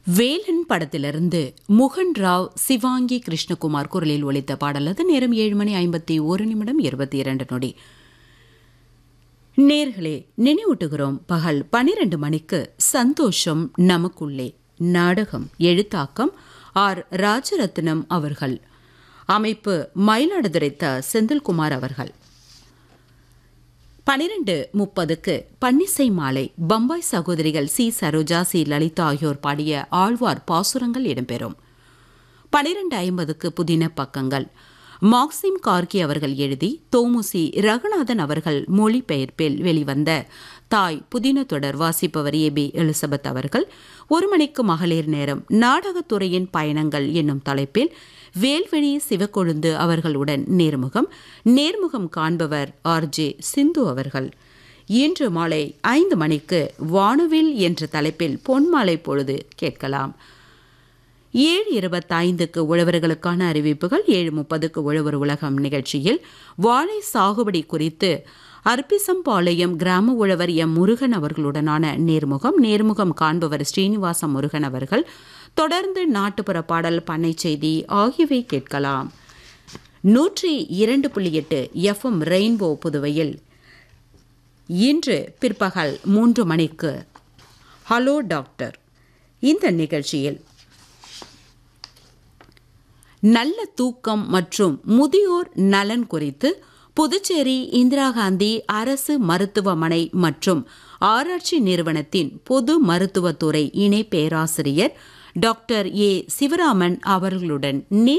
வேலன் படத்திலிருந்து முகன் ராவ் சிவாங்கி கிருஷ்ணகுமார் குரலில் ஒலித்த பாடல் அது நேரம் ஏழு மணி ஐம்பத்தி ஒரு நிமிடம் இருபத்தி இரண்டு நொடி நேர்களே நினைவூட்டுகிறோம் பகல் பனிரெண்டு மணிக்கு சந்தோஷம் நமக்குள்ளே நாடகம் எழுத்தாக்கம் ஆர் ராஜரத்னம் அவர்கள் அமைப்பு மயிலாடுதுறை த செந்தில்குமார் அவர்கள் பனிரெண்டு முப்பதுக்கு பன்னிசை மாலை பம்பாய் சகோதரிகள் சி சரோஜா சி லலிதா ஆகியோர் பாடிய ஆழ்வார் பாசுரங்கள் இடம்பெறும் பனிரெண்டு ஐம்பதுக்கு புதின பக்கங்கள் மார்க்சிம் கார்கி அவர்கள் எழுதி தோமுசி ரகுநாதன் அவர்கள் மொழிபெயர்ப்பில் வெளிவந்த தாய் புதின தொடர் வாசிப்பவர் ஏ பி எலிசபெத் அவர்கள் ஒரு மணிக்கு மகளிர் நேரம் நாடகத்துறையின் பயணங்கள் என்னும் தலைப்பில் வேல்வெளி சிவக்கொழுந்து அவர்களுடன் நேர்முகம் நேர்முகம் காண்பவர் ஆர் ஜே சிந்து அவர்கள் இன்று மாலை ஐந்து மணிக்கு வானவில் என்ற தலைப்பில் பொன்மாலை பொழுது கேட்கலாம் ஏழு இருபத்தைந்துக்கு உழவர்களுக்கான அறிவிப்புகள் ஏழு முப்பதுக்கு உழவர் உலகம் நிகழ்ச்சியில் வாழை சாகுபடி குறித்து அர்ப்பிசம்பாளையம் கிராம உழவர் எம் முருகன் அவர்களுடனான நேர்முகம் நேர்முகம் காண்பவர் ஸ்ரீனிவாச முருகன் அவர்கள் தொடர்ந்து நாட்டுப்புற பாடல் பண்ணை செய்தி ஆகியவை கேட்கலாம் நூற்றி இரண்டு புள்ளி எட்டு எஃப்எம் ரெயின்போ புதுவையில் இன்று பிற்பகல் மூன்று மணிக்கு ஹலோ டாக்டர் இந்த நிகழ்ச்சியில் நல்ல தூக்கம் மற்றும் முதியோர் நலன் குறித்து புதுச்சேரி இந்திரா காந்தி அரசு மருத்துவமனை மற்றும் ஆராய்ச்சி நிறுவனத்தின் பொது மருத்துவத்துறை இணை பேராசிரியர் டாக்டர் ஏ சிவராமன் அவர்களுடன்